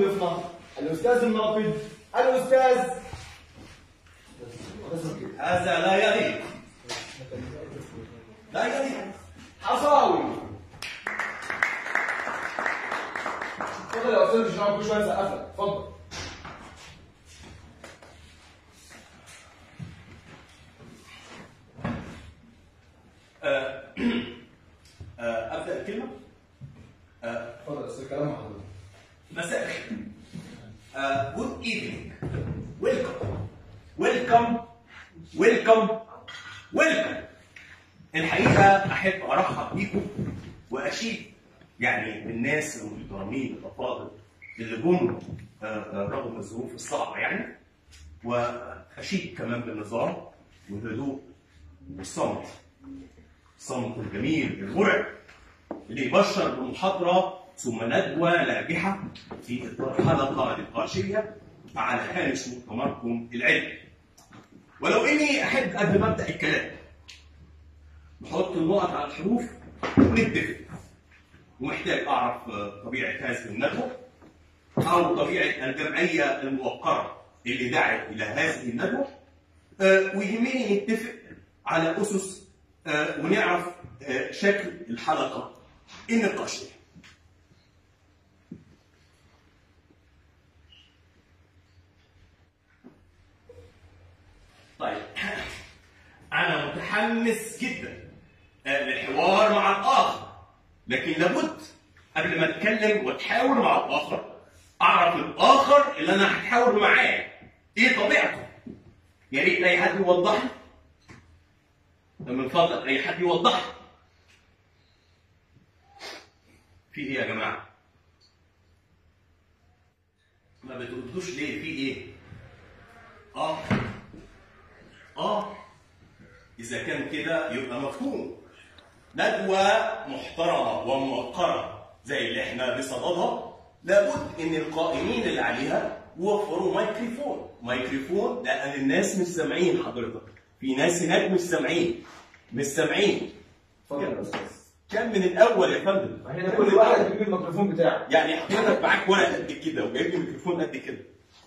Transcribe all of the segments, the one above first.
ضيفنا الاستاذ الناقد الاستاذ هذا لا يليق لا يليق حصاوي اتفضل يا استاذ مش هنقعد كل شويه نسقف لك اتفضل آه، آه، ابدا الكلمه آه، اتفضل يا استاذ كلام مع حضرتك مساء الخير آه، good evening welcome welcome welcome welcome الحقيقه احب ارحب بيكم واشيد يعني بالناس المحترمين الافاضل اللي جم آه، آه، رغم الظروف الصعبه يعني واشيد كمان بالنظام والهدوء والصمت الصمت الجميل المرعب اللي يبشر بمحاضرة ثم ندوة ناجحة في إطار حلقة نقاشية على هامش مؤتمركم العلمي. ولو إني أحب قبل ما أبدأ الكلام نحط النقط على الحروف ونتفق. ومحتاج أعرف آه، طبيعة هذه الندوة أو طبيعة الجمعية الموقرة اللي دعت إلى هذه الندوة آه، ويهمني نتفق على أسس آه، ونعرف آه، شكل الحلقة النقاشية. طيب أنا متحمس جدا آه، للحوار مع الآخر لكن لابد قبل ما أتكلم وأتحاور مع الآخر أعرف الآخر اللي أنا هتحاور معاه إيه طبيعته؟ يا ريت أي حد يوضح لي من فضلك أي حد يوضح لي في ايه يا جماعه؟ ما بتردوش ليه؟ في ايه؟ اه اه اذا كان كده يبقى مفهوم ندوه محترمه وموقره زي اللي احنا بصددها لابد ان القائمين اللي عليها يوفروا مايكروفون مايكروفون لان الناس مش سامعين حضرتك في ناس هناك مش سامعين مش سامعين اتفضل يا استاذ كان من الاول يا فندم هنا كل واحد بيجيب الميكروفون بتاعه يعني حضرتك معاك ورقه قد كده وجايب لي ميكروفون قد كده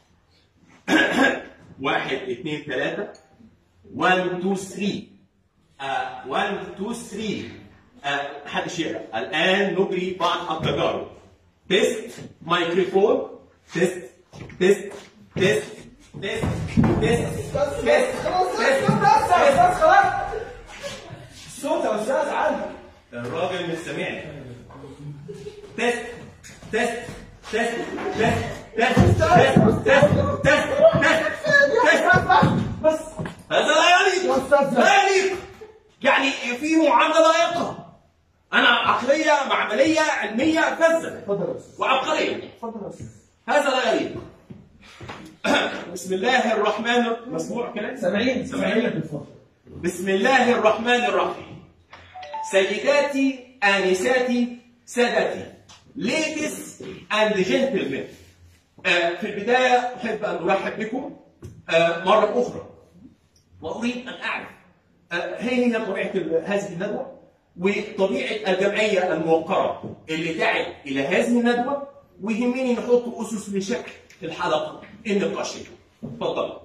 واحد اثنين ثلاثة 1 2 3 آه 1 2 3 آه محدش يقرا الآن نجري بعض التجارب تيست ميكروفون تيست تيست تيست تيست تيست تيست خلاص بس يا استاذ خلاص الصوت يا استاذ عندي الراجل مش سامعني تيست تيست تيست تيست تيست تيست تيست تيست تيست بس هذا لا يليق يا أستاذ. لا يليق يعني في معامله لائقه انا عقليه معمليه علميه فذه اتفضل يا استاذ وعبقريه اتفضل يا استاذ هذا لا يليق بسم الله الرحمن مسموع كلام سامعين سامعين. اتفضل بسم الله الرحمن الرحيم سيداتي آنساتي سادتي ladies and gentlemen آه، في البداية أحب أن أرحب بكم آه، مرة أخرى وأريد أن أعرف آه، هي هي طبيعة ال- هذه الندوة وطبيعة الجمعية الموقرة اللي دعت إلى هذه الندوة ويهمني نحط أسس لشكل الحلقة النقاشية تفضل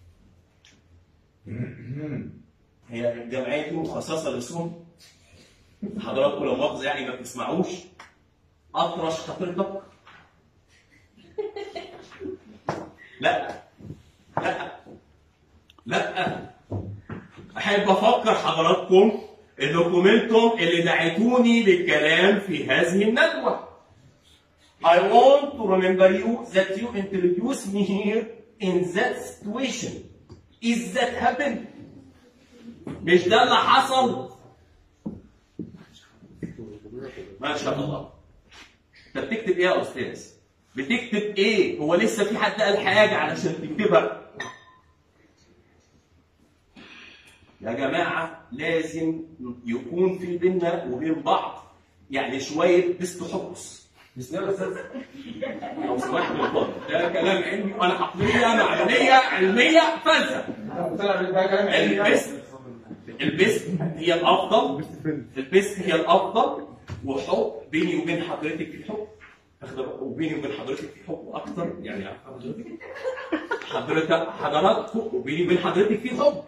هي الجمعية دي مخصصة لاسمهم حضراتكم لو مؤاخذة يعني ما بتسمعوش أطرش حضرتك لا لا لا أحب أفكر حضراتكم إنكم أنتم اللي دعيتوني للكلام في هذه الندوة I want to remember you that you introduced me here in that situation. Is that happened? مش ده اللي حصل؟ ما شاء الله. انت بتكتب ايه يا استاذ؟ بتكتب ايه؟ هو لسه في حد قال حاجه علشان تكتبها؟ يا جماعه لازم يكون في بيننا وبين بعض يعني شويه بيستحبس. بسم الله يا استاذ لو سمحت بالفضل ده كلام علمي وانا عقليه معمليه علميه فلسفه. طلع من ده كلام علمي. البست البست هي الافضل البست هي الافضل وحب بيني وبين حضرتك في حب اخد وبيني وبين حضرتك في حب اكتر يعني حضرتك حضرتك حضراتكم وبيني وبين حضرتك في حب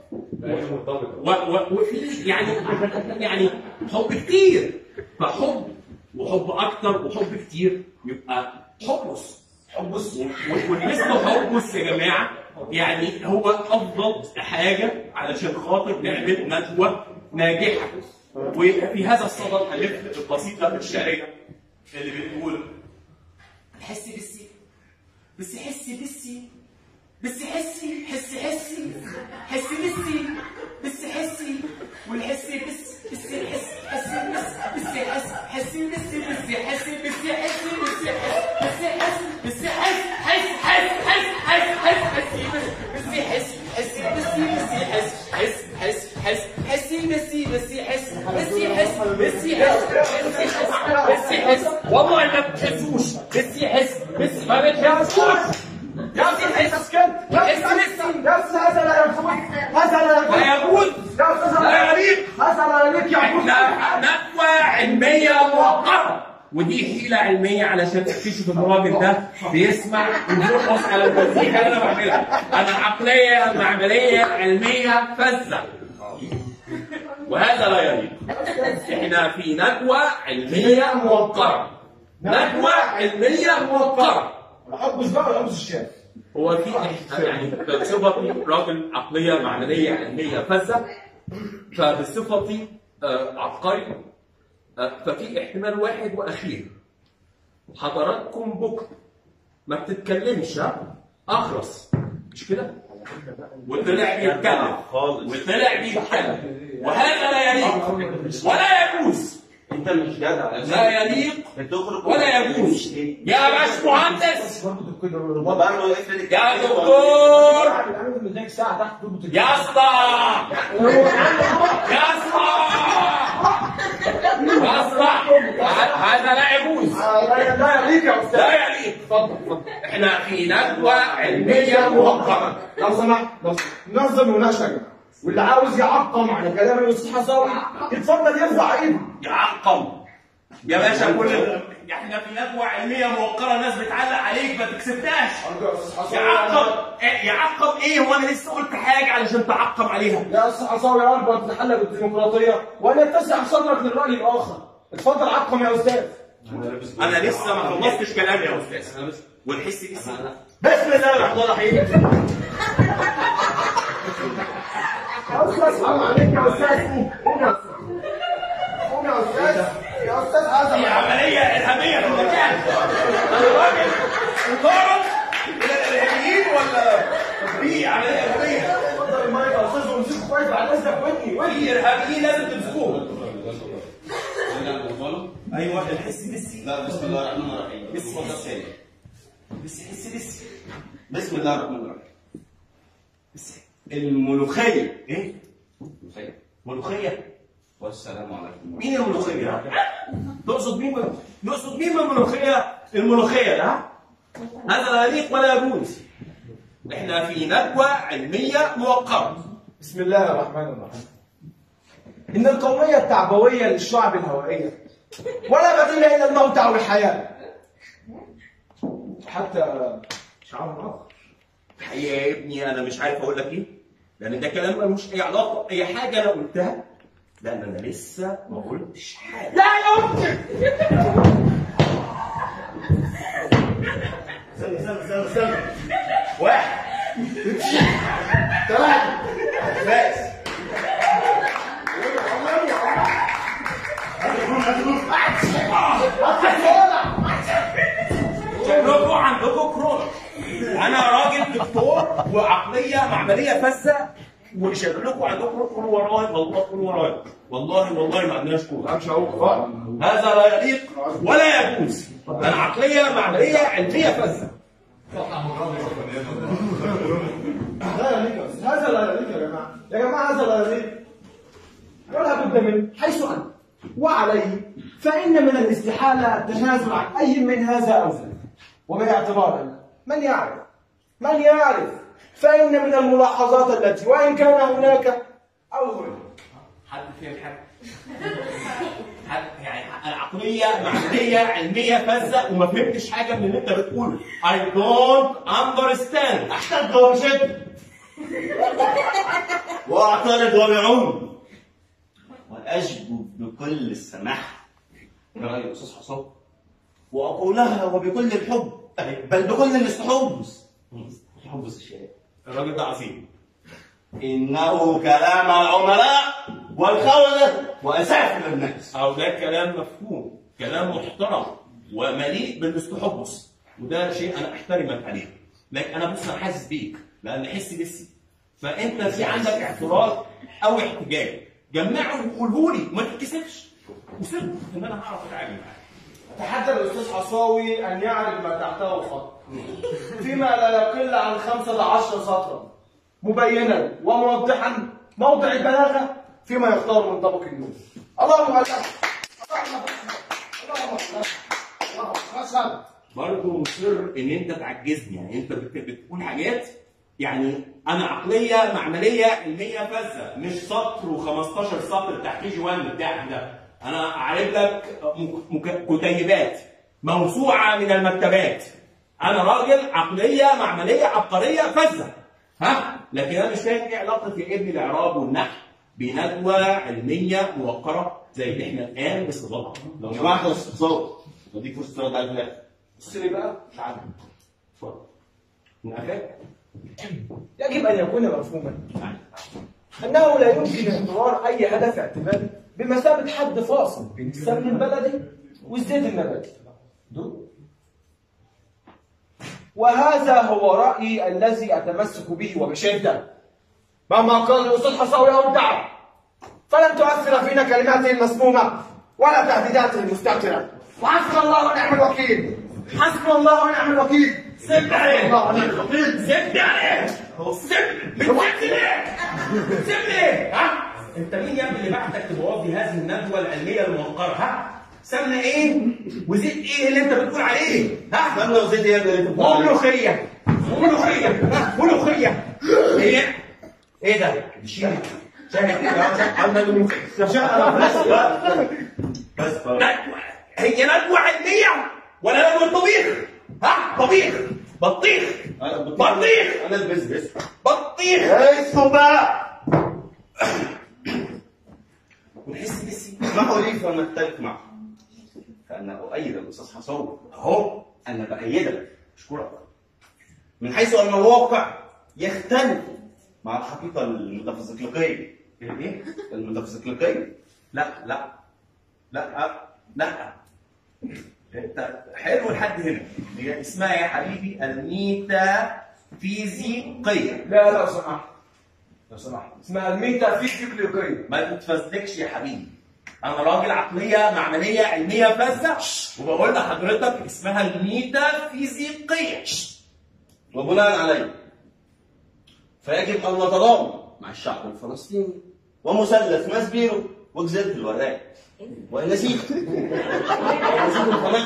و و وفي يعني يعني حب كتير فحب وحب اكتر وحب كتير يبقى حبس حبس و- و- والاسم حبس يا جماعه يعني هو افضل حاجه علشان خاطر نعمل ندوه ناجحه وفي هذا الصدد الفت البسيطه الشعريه اللي بتقول حسي بسي بس حسي بسي بس حسي حسي حسي حسي بسي بس حسي والحسي بس بس حس حسي بس بس حس حسي بس بس حسي بس حسي بس حس بس حس بس حس حس حس حس حس حس حسي بس بس حسي بس حس حس حس حس حسي بس بس حس بس حس بس حس بس حس والله ما بتحسوش بس حس بس ما بتحسوش يا استاذ حس كده يا استاذ يا استاذ هذا لا يرحمك هذا لا يرحمك لا يجوز يا استاذ لا يليق هذا لا يليق يا ابو احنا ندوة علمية مؤقتة ودي حيلة علمية علشان تكتشف ان الراجل ده بيسمع وبيرقص على المزيكا اللي انا بعملها انا عقلية معملية علمية فذة وهذا لا يليق احنا في ندوة علمية موقرة ندوة علمية موقرة حبس بقى ولا حبس الشارع هو في يعني بصفتي راجل عقليه معمليه علميه فذه فبصفتي آه، عبقري آه، ففي احتمال واحد واخير حضراتكم بكره ما بتتكلمش ها؟ اخرس مش كده؟ وطلع بيتكلم وطلع بيتكلم وهذا لا يليق ولا يجوز انت مش جدع لا يليق تخرج ولا يجوز يا باشمهندس طب اعمل افرض يا دكتور عامل ساعه تحت تربط يا اسطى يا اسطى يا اسطى هذا لا يجوز لا لا يليق يا استاذ لا يليق اتفضل اتفضل احنا في ندوه علميه موقره لو سمحت لو سمحت. نظم مناقشه يا جماعه واللي عاوز يعقم على كلام الاستاذ حصاوي يتفضل يرفع ايده يعقم يا باشا كل احنا في ندوه علميه موقره ناس بتعلق عليك ما تكسبناش يعقم إيه- يعقم ايه هو انا لسه قلت حاجه علشان تعقم عليها يا استاذ حصاوي اربط تتحلى بالديمقراطيه ولا يتسع صدرك للراي الاخر اتفضل عقم يا استاذ انا لسه ما خلصتش كلامي يا استاذ والحس دي بسم الله الرحمن الرحيم يا استاذ حرام عليك يا استاذ قوم يا استاذ قوم يا استاذ يا استاذ دي هذا عملية إرهابية في المكان. الراجل انطرد إلى الإرهابيين ولا في عملية إرهابية؟ اتفضل المايك يا استاذ وامسكه كويس بعد اذنك ودني ودني في إرهابيين لازم تمسكوهم. أيوه الحس بسي لا بسم الله الرحمن الرحيم بس حس بس حس بس بسم الله الرحمن الرحيم بس الملوخية إيه؟ ملوخية والسلام عليكم مين الملوخية؟ تقصد مين من- نقصد مين من الملوخية؟ الملوخية ده هذا لا يليق ولا يجوز احنا في ندوة علمية موقرة بسم الله الرحمن الرحيم إن القومية التعبوية للشعب الهوائية ولا بديل إلا الموت أو الحياة حتى شعار آخر الحقيقة يا ابني أنا مش عارف أقول لك إيه لأن ده كلام ملوش أي علاقة أي حاجة أنا قلتها لأن أنا لسه ما قلتش حاجة لا يمكن استنى استنى استنى استنى واحد ثلاثة بس شكلكم عندكم كورونا وانا راجل دكتور وعقليه معمليه فذه وشكلكم عندكم كورونا وراي والله كورونا وراي والله والله ما عندناش كورونا مش هقول بقى هذا لا يليق ولا يجوز انا عقليه معمليه علميه فذه لا يليق يا أستاذ. هذا لا يليق يا جماعة يا جماعة هذا لا يليق ولا بد منه حيث أن وعليه فإن من الاستحالة التنازل عن أي من هذا أو ذاك وباعتبار أن من يعرف من يعرف فإن من الملاحظات التي وإن كان هناك أو هناك حد فاهم حاجه حد يعني عقليه معمليه علميه فذه وما فهمتش حاجه من اللي انت بتقوله I don't understand احتج وبشد واعترض وبعون واجب بكل السماحه برأي الاستاذ حسام واقولها وبكل الحب بل بكل الاستحبس استحبس الشيء الراجل ده عظيم انه كلام العملاء والخونه واسافل الناس او ده كلام مفهوم كلام محترم ومليء بالاستحبس وده شيء انا احترمك عليه لكن انا بص انا حاسس بيك لان حسي لسي فانت في عندك اعتراض او احتجاج جمعه وقوله لي وما تتكسفش وسيبه ان انا هعرف اتعامل معاه أتحدى الأستاذ حصاوي أن يعرف ما تحته خط فيما لا يقل عن خمسة عشر سطرا مبينا وموضحا موضع البلاغة فيما يختار من طبق النور اللهم أكبر اللهم أكبر اللهم أكبر برضه مصر ان انت تعجزني يعني انت بت- بتقول حاجات يعني انا عقليه معمليه علميه فذه مش سطر و15 سطر تحت جي 1 بتاعك ده انا عارف لك مك- مك- كتيبات موسوعه من المكتبات انا راجل عقليه معمليه عبقريه فذه ها لكن انا مش فاهم ايه علاقه يا ابني الاعراب والنحو بندوه علميه موقره زي اللي احنا الان باستضافتها لو سمحت يا استاذ حسام اديك فرصه ترد على الفلاح بص لي بقى تعالى اتفضل من قفاك يجب أن يكون مفهوما أنه لا يمكن اعتبار أي هدف اعتمادي بمثابة حد فاصل بين السمن البلدي والزيت النباتي دول. وهذا هو رأيي الذي أتمسك به وبشدة مهما قال الأستاذ حصاوي أو ادعى فلن تؤثر فينا كلماته المسمومة ولا تهديداته المستترة وحسبنا الله ونعم الوكيل حسبنا الله ونعم الوكيل سيبني عليه الله ونعم الوكيل سيبني عليه سيبني بتسيبني ليه؟ سيبني ليه؟ ها؟ انت مين يا ابني اللي بعتك تبوظ لي هذه الندوه العلميه الموقره ها؟ سمنه ايه؟ وزيت ايه اللي انت بتقول عليه؟ ها؟ استنى وزيد يا ابني اللي انت بتقول عليه. ملوخيه ملوخيه ملوخيه ايه؟ ايه ده؟ شيل شاهد عندنا الملوخيه بس بقى. بس بقى. ندوة هي ندوة علمية ولا ندوة طبيخ؟ ها؟ طبيخ بطيخ انا بطيخ انا البس بس بطيخ اسمه بقى ونحس بالسي اسمحوا لي فانا اختلف معكم فانا اؤيد الاستاذ حصاوي اهو انا بايدك اشكرك من حيث ان الواقع يختلف مع الحقيقه الميتافيزيقيه ايه؟ الميتافيزيقيه لا لا لا لا انت حلو لحد هنا هي اسمها يا حبيبي الميتافيزيقية لا لو سمحت لو سمحت اسمها الميتافيزيقية ما تتفزلكش يا حبيبي انا راجل عقليه معمليه علميه فذه وبقول لحضرتك اسمها الميتافيزيقيه وبناء عليه فيجب ان نتضامن مع الشعب الفلسطيني ومثلث ماسبيرو وجزيره الوراق ونسيج ونسيج القناه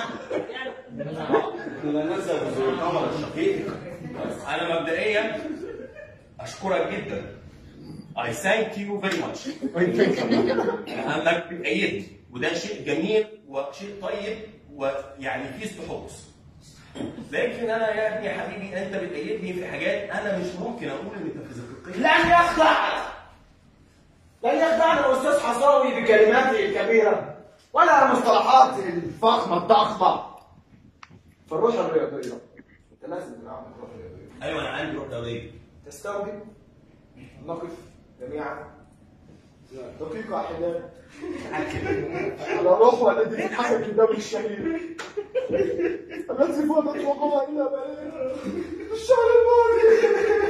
لا ننسى القمر الشقيق انا مبدئيا اشكرك جدا I thank you very much لانك بتأيدني وده شيء جميل وشيء طيب ويعني فيه استحبس لكن انا يا ابني يا حبيبي انت بتأيدني في حاجات انا مش ممكن اقول الميتافيزيقيه لن يخدع لن يخدعنا الاستاذ حصاوي بكلماته الكبيره ولا مصطلحاته الفخمه الضخمه في الروح الرياضيه انت لازم تلعب الروح الرياضيه ايوه انا عندي روح رياضيه تستوجب نقف جميعا دقيقة أحلام على روح والدي حسب كتاب الشهير الذي فاتت وقوع إلا بلد الشهر الماضي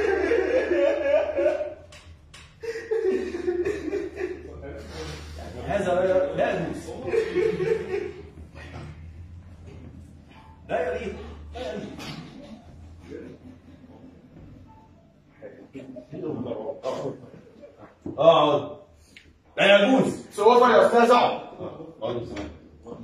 هذا لا- لا يجوز لا يليق لا يليق اقعد لا يجوز سوف يا أستاذ اقعد اقعد يا سلام.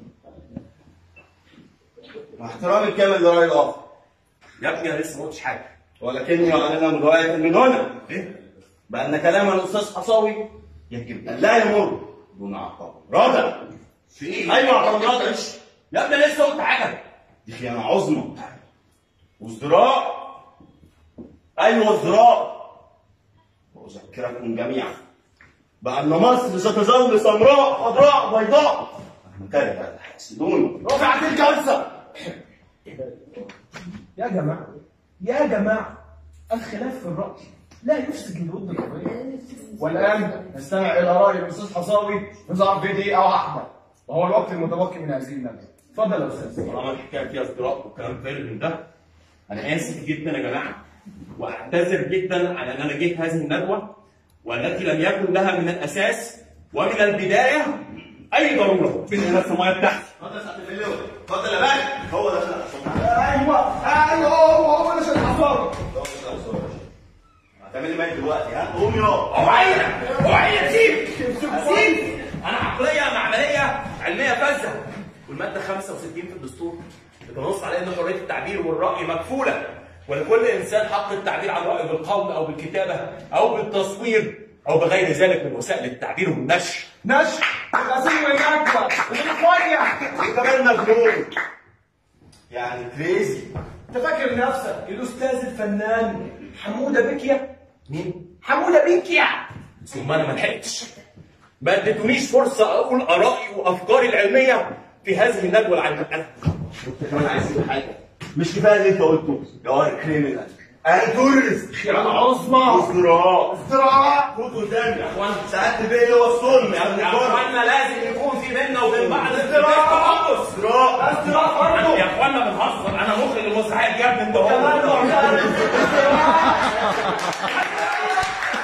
مع احترامي الكامل لرأي الآخر يا ابني انا لسه ما قلتش حاجه ولكني أعلن من رواية من هنا ايه بأن كلام الأستاذ حصاوي يجب أن لا يمر دون عقاب رادع في ايه؟ ايوه عقاب رادع يا ابني لسه قلت حاجه دي خيانه عظمى وازدراء ايوه ازدراء واذكركم جميعا بان مصر ستظل سمراء خضراء بيضاء مهما كان هذا حاسدون رفعت الكارثة يا جماعة يا جماعة الخلاف في الرأي لا يفسد الود القضية والآن نستمع إلى رأي الأستاذ حصاوي نظام فيدي أو أحمد وهو الوقت المتبقي من هذه الندوة اتفضل يا أستاذ طالما الحكايه فيها ازدراء وكلام فارغ من ده انا اسف جدا يا جماعه واعتذر جدا على ان انا جيت هذه الندوه والتي لم يكن لها من الاساس ومن البدايه اي ضروره في ان الميه بتاعتي اتفضل يا سعاده اللواء اتفضل يا باشا هو ده شرح صوت أيوه أيوه هو هو ده شرح حصاوي هتعمل لي ميت دلوقتي ها قوم يا اوعينا اوعينا سيب سيب انا عقليه معمليه علميه فذه والماده 65 في الدستور بتنص على ان حريه التعبير والراي مكفوله ولكل انسان حق التعبير عن رايه بالقول او بالكتابه او بالتصوير او بغير ذلك من وسائل التعبير والنشر نشر الغسيل والنكبة والمية انت كمان مجنون يعني كريزي أنت فاكر نفسك الأستاذ الفنان حمودة بكيا مين؟ حمودة بكيا ثم انا ما لحقتش ما اديتونيش فرصه اقول ارائي وافكاري العلميه في هذه الندوه العلميه كمان عايز تقول حاجه مش كفايه اللي انت قلته يا واد كريمنال انا تورست خيانة عظمى ازدراء ازدراء خد قدامي يا اخوان ساعات البيئه هو الصلم يا ابني يا اخوانا لازم يكون في بيننا وبين بعض ازدراء ازدراء ازدراء برضه يا اخوانا بنهزر انا مخرج المسرحيات يا ابني انت هو كمان معترف